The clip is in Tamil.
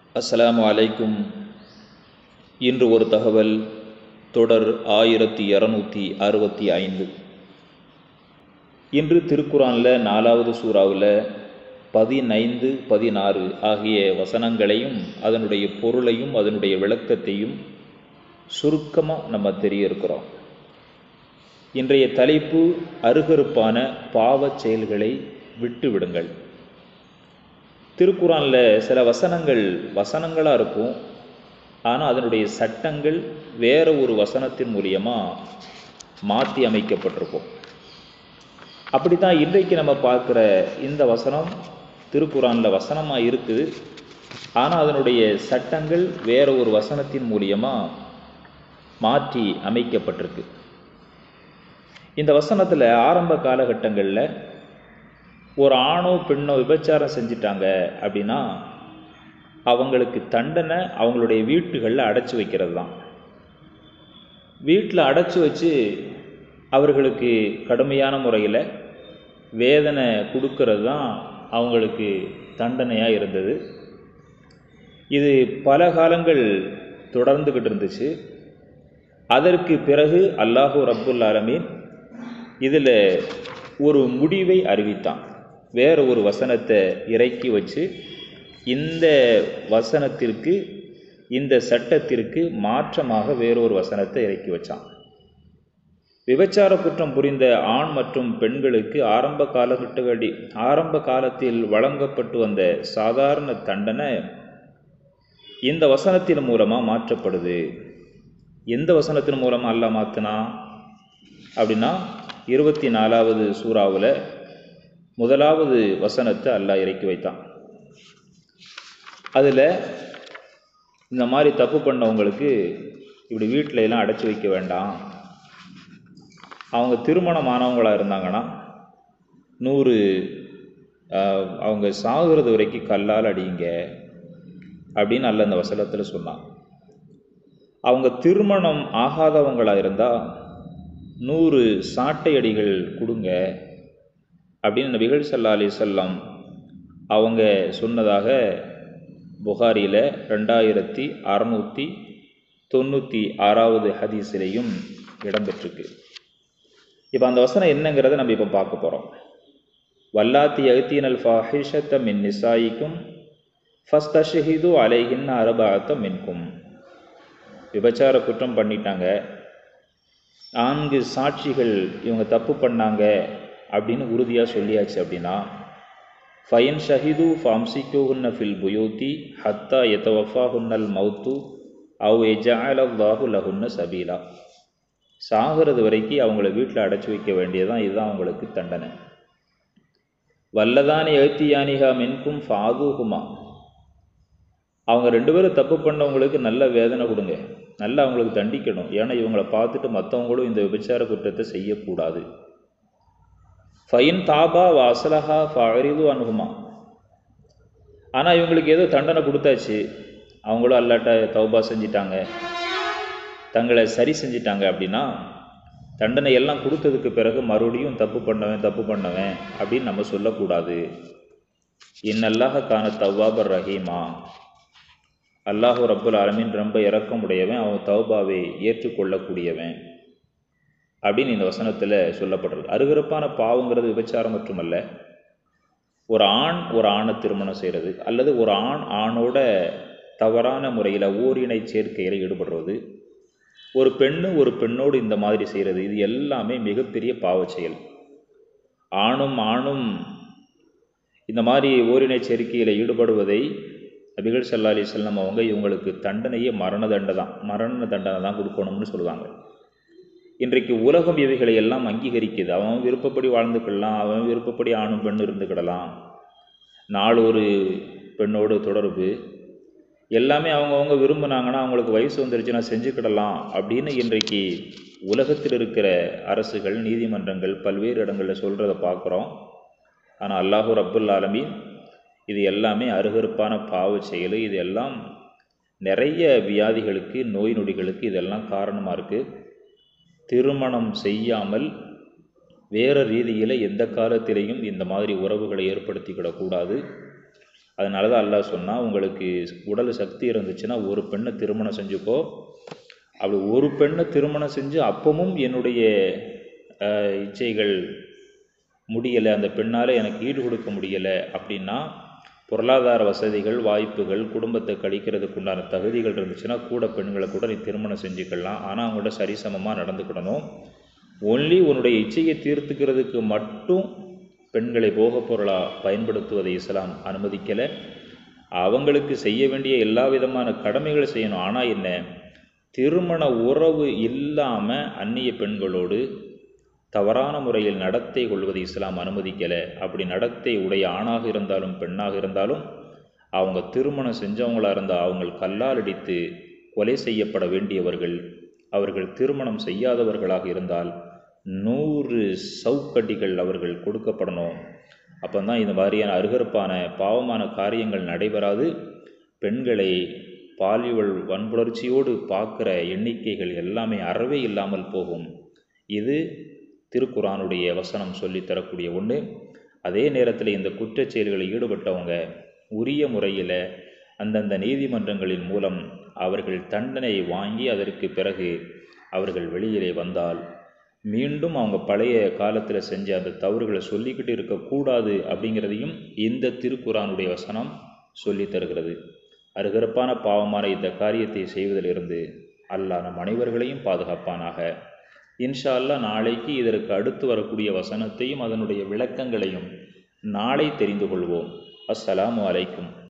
அஸ்ஸலாமு அலைக்கும் இன்று ஒரு தகவல் தொடர் ஆயிரத்தி இரநூத்தி அறுபத்தி ஐந்து இன்று திருக்குறானில் நாலாவது சூறாவில் பதினைந்து பதினாறு ஆகிய வசனங்களையும் அதனுடைய பொருளையும் அதனுடைய விளக்கத்தையும் சுருக்கமாக நம்ம தெரிய இருக்கிறோம் இன்றைய தலைப்பு அருகருப்பான பாவச் செயல்களை விட்டு விடுங்கள் திருக்குறானில் சில வசனங்கள் வசனங்களாக இருக்கும் ஆனால் அதனுடைய சட்டங்கள் வேற ஒரு வசனத்தின் மூலியமாக மாற்றி அமைக்கப்பட்டிருக்கும் அப்படி தான் இன்றைக்கு நம்ம பார்க்குற இந்த வசனம் திருக்குறானில் வசனமாக இருக்குது ஆனால் அதனுடைய சட்டங்கள் வேற ஒரு வசனத்தின் மூலியமாக மாற்றி அமைக்கப்பட்டிருக்கு இந்த வசனத்தில் ஆரம்ப காலகட்டங்களில் ஒரு ஆணோ பெண்ணோ விபச்சாரம் செஞ்சிட்டாங்க அப்படின்னா அவங்களுக்கு தண்டனை அவங்களுடைய வீட்டுகளில் அடைச்சி வைக்கிறது தான் வீட்டில் அடைச்சி வச்சு அவர்களுக்கு கடுமையான முறையில் வேதனை கொடுக்கறது தான் அவங்களுக்கு தண்டனையாக இருந்தது இது பல காலங்கள் தொடர்ந்துக்கிட்டு இருந்துச்சு அதற்கு பிறகு அல்லாஹூ ரப்புல் ஆலமீன் இதில் ஒரு முடிவை அறிவித்தான் வேற ஒரு வசனத்தை இறக்கி வச்சு இந்த வசனத்திற்கு இந்த சட்டத்திற்கு மாற்றமாக வேறொரு வசனத்தை இறக்கி வச்சான் விபச்சார குற்றம் புரிந்த ஆண் மற்றும் பெண்களுக்கு ஆரம்ப காலகட்டடி ஆரம்ப காலத்தில் வழங்கப்பட்டு வந்த சாதாரண தண்டனை இந்த வசனத்தின் மூலமாக மாற்றப்படுது எந்த வசனத்தின் மூலமாக அல்ல மாற்றினா அப்படின்னா இருபத்தி நாலாவது சூறாவில் முதலாவது வசனத்தை அல்லாஹ் இறக்கி வைத்தான் அதில் இந்த மாதிரி தப்பு பண்ணவங்களுக்கு இப்படி வீட்டில எல்லாம் அடைச்சி வைக்க வேண்டாம் அவங்க திருமணமானவங்களாக இருந்தாங்கன்னா நூறு அவங்க சாகுறது வரைக்கும் கல்லால் அடிங்க அப்படின்னு அல்ல அந்த வசனத்தில் சொன்னான் அவங்க திருமணம் ஆகாதவங்களாக இருந்தால் நூறு சாட்டை அடிகள் கொடுங்க அப்படின்னு நபிகள் சல்லா அலி சொல்லம் அவங்க சொன்னதாக புகாரியில் ரெண்டாயிரத்தி அறநூற்றி தொண்ணூற்றி ஆறாவது ஹதீஸிலையும் இடம்பெற்றிருக்கு இப்போ அந்த வசனம் என்னங்கிறத நம்ம இப்போ பார்க்க போகிறோம் வல்லாத்தி அகத்தீனல் ஃபாஹிஷத்த மின் நிசாயிக்கும் ஃபஸ்தஷஹிது அலைஹின் அரபாத்த மின்கும் விபச்சார குற்றம் பண்ணிட்டாங்க நான்கு சாட்சிகள் இவங்க தப்பு பண்ணாங்க அப்படின்னு உறுதியாக சொல்லியாச்சு அப்படின்னா ஃபயன் ஷஹிது ஃபாம்சிக்கோஹுன்ன ஃபில் புயோத்தி ஹத்தா எத்தவஃபாஹுன்னல் மௌத்து அவ் எஜாலல்லாஹு லஹுன்ன சபீலா சாகிறது வரைக்கும் அவங்கள வீட்டில் அடைச்சி வைக்க வேண்டியதான் இதுதான் அவங்களுக்கு தண்டனை வல்லதானி எழுத்தியானிகா மின்கும் ஃபாதுகுமா அவங்க ரெண்டு பேரும் தப்பு பண்ணவங்களுக்கு நல்ல வேதனை கொடுங்க நல்லா அவங்களுக்கு தண்டிக்கணும் ஏன்னா இவங்களை பார்த்துட்டு மற்றவங்களும் இந்த விபச்சார குற்றத்தை செய்யக்கூடாது ஃபைன் தாபா வாசலஹா ஃபரிது அனுகுமா ஆனால் இவங்களுக்கு ஏதோ தண்டனை கொடுத்தாச்சு அவங்களும் அல்லாட்ட தௌபா செஞ்சிட்டாங்க தங்களை சரி செஞ்சிட்டாங்க அப்படின்னா தண்டனை எல்லாம் கொடுத்ததுக்கு பிறகு மறுபடியும் தப்பு பண்ணவன் தப்பு பண்ணவன் அப்படின்னு நம்ம சொல்லக்கூடாது இன்னல்லாக காண தவ்வாபர் ரஹீமா அல்லாஹூ ரப்புல் ஆலமின் ரொம்ப இறக்கமுடையவன் அவன் தௌபாவை ஏற்றுக்கொள்ளக்கூடியவன் அப்படின்னு இந்த வசனத்தில் சொல்லப்படுறது அருகருப்பான பாவங்கிறது விபச்சாரம் மட்டுமல்ல ஒரு ஆண் ஒரு ஆணை திருமணம் செய்கிறது அல்லது ஒரு ஆண் ஆணோட தவறான முறையில் ஓரிணை சேர்க்கையில் ஈடுபடுறது ஒரு பெண்ணு ஒரு பெண்ணோடு இந்த மாதிரி செய்கிறது இது எல்லாமே மிகப்பெரிய பாவ செயல் ஆணும் ஆணும் இந்த மாதிரி ஓரிணை சேர்க்கையில் ஈடுபடுவதை நபிகள் சல்லா அலி செல்லம் அவங்க இவங்களுக்கு தண்டனையே மரண தண்டனை தான் மரண தண்டனை தான் கொடுக்கணும்னு சொல்லுவாங்க இன்றைக்கு உலகம் இவைகளை எல்லாம் அங்கீகரிக்குது அவன் விருப்பப்படி வாழ்ந்துக்கிடலாம் அவன் விருப்பப்படி ஆணும் பெண்ணும் இருந்துக்கிடலாம் நாலு ஒரு பெண்ணோடு தொடர்பு எல்லாமே அவங்கவுங்க விரும்பினாங்கன்னா அவங்களுக்கு வயசு வந்துருச்சுன்னா செஞ்சுக்கிடலாம் அப்படின்னு இன்றைக்கு உலகத்தில் இருக்கிற அரசுகள் நீதிமன்றங்கள் பல்வேறு இடங்களில் சொல்கிறத பார்க்குறோம் ஆனால் அல்லாஹூ ரப்புல் ஆலமீன் இது எல்லாமே அருகருப்பான பாவ செயல் இது எல்லாம் நிறைய வியாதிகளுக்கு நோய் நொடிகளுக்கு இதெல்லாம் காரணமாக இருக்குது திருமணம் செய்யாமல் வேறு ரீதியில் எந்த காலத்திலையும் இந்த மாதிரி உறவுகளை ஏற்படுத்திக்கிடக்கூடாது அதனால தான் அல்லாஹ் சொன்னால் உங்களுக்கு உடல் சக்தி இருந்துச்சுன்னா ஒரு பெண்ணை திருமணம் செஞ்சுக்கோ அப்படி ஒரு பெண்ணை திருமணம் செஞ்சு அப்பவும் என்னுடைய அஹ், இச்சைகள் முடியலை அந்த பெண்ணால் எனக்கு ஈடு கொடுக்க முடியலை அப்படின்னா பொருளாதார வசதிகள் வாய்ப்புகள் குடும்பத்தை கழிக்கிறதுக்கு உண்டான தகுதிகள் இருந்துச்சுன்னா கூட பெண்களை கூட நீ திருமணம் செஞ்சுக்கலாம் ஆனால் அவங்கள்ட்ட சரிசமமாக நடந்துக்கிடணும் ஒன்லி உன்னுடைய இச்சையை தீர்த்துக்கிறதுக்கு மட்டும் பெண்களை போகப் பொருளாக பயன்படுத்துவதை இஸ்லாம் அனுமதிக்கலை அவங்களுக்கு செய்ய வேண்டிய எல்லா விதமான கடமைகளை செய்யணும் ஆனால் என்ன திருமண உறவு இல்லாமல் அந்நிய பெண்களோடு தவறான முறையில் நடத்தை கொள்வதை இஸ்லாம் அனுமதிக்கலை அப்படி நடத்தை உடைய ஆணாக இருந்தாலும் பெண்ணாக இருந்தாலும் அவங்க திருமணம் செஞ்சவங்களா இருந்தால் அவங்க கல்லால் அடித்து கொலை செய்யப்பட வேண்டியவர்கள் அவர்கள் திருமணம் செய்யாதவர்களாக இருந்தால் நூறு சவுக்கடிகள் அவர்கள் கொடுக்கப்படணும் அப்போ தான் இந்த மாதிரியான அருகருப்பான பாவமான காரியங்கள் நடைபெறாது பெண்களை பாலியல் வன்புணர்ச்சியோடு பார்க்குற எண்ணிக்கைகள் எல்லாமே அறவே இல்லாமல் போகும் இது திருக்குரானுடைய வசனம் சொல்லித் தரக்கூடிய ஒன்று அதே நேரத்தில் இந்த குற்றச் செயல்களில் ஈடுபட்டவங்க உரிய முறையில் அந்தந்த நீதிமன்றங்களின் மூலம் அவர்கள் தண்டனை வாங்கி அதற்கு பிறகு அவர்கள் வெளியிலே வந்தால் மீண்டும் அவங்க பழைய காலத்தில் செஞ்ச அந்த தவறுகளை சொல்லிக்கிட்டு இருக்கக்கூடாது அப்படிங்கிறதையும் இந்த திருக்குரானுடைய வசனம் சொல்லித் தருகிறது அருகருப்பான பாவமான இந்த காரியத்தை செய்வதிலிருந்து அல்லாஹ் நம் அனைவர்களையும் பாதுகாப்பானாக இன்ஷா அல்லாஹ் நாளைக்கு இதற்கு அடுத்து வரக்கூடிய வசனத்தையும் அதனுடைய விளக்கங்களையும் நாளை தெரிந்து கொள்வோம் அஸ்ஸலாமு அலைக்கும்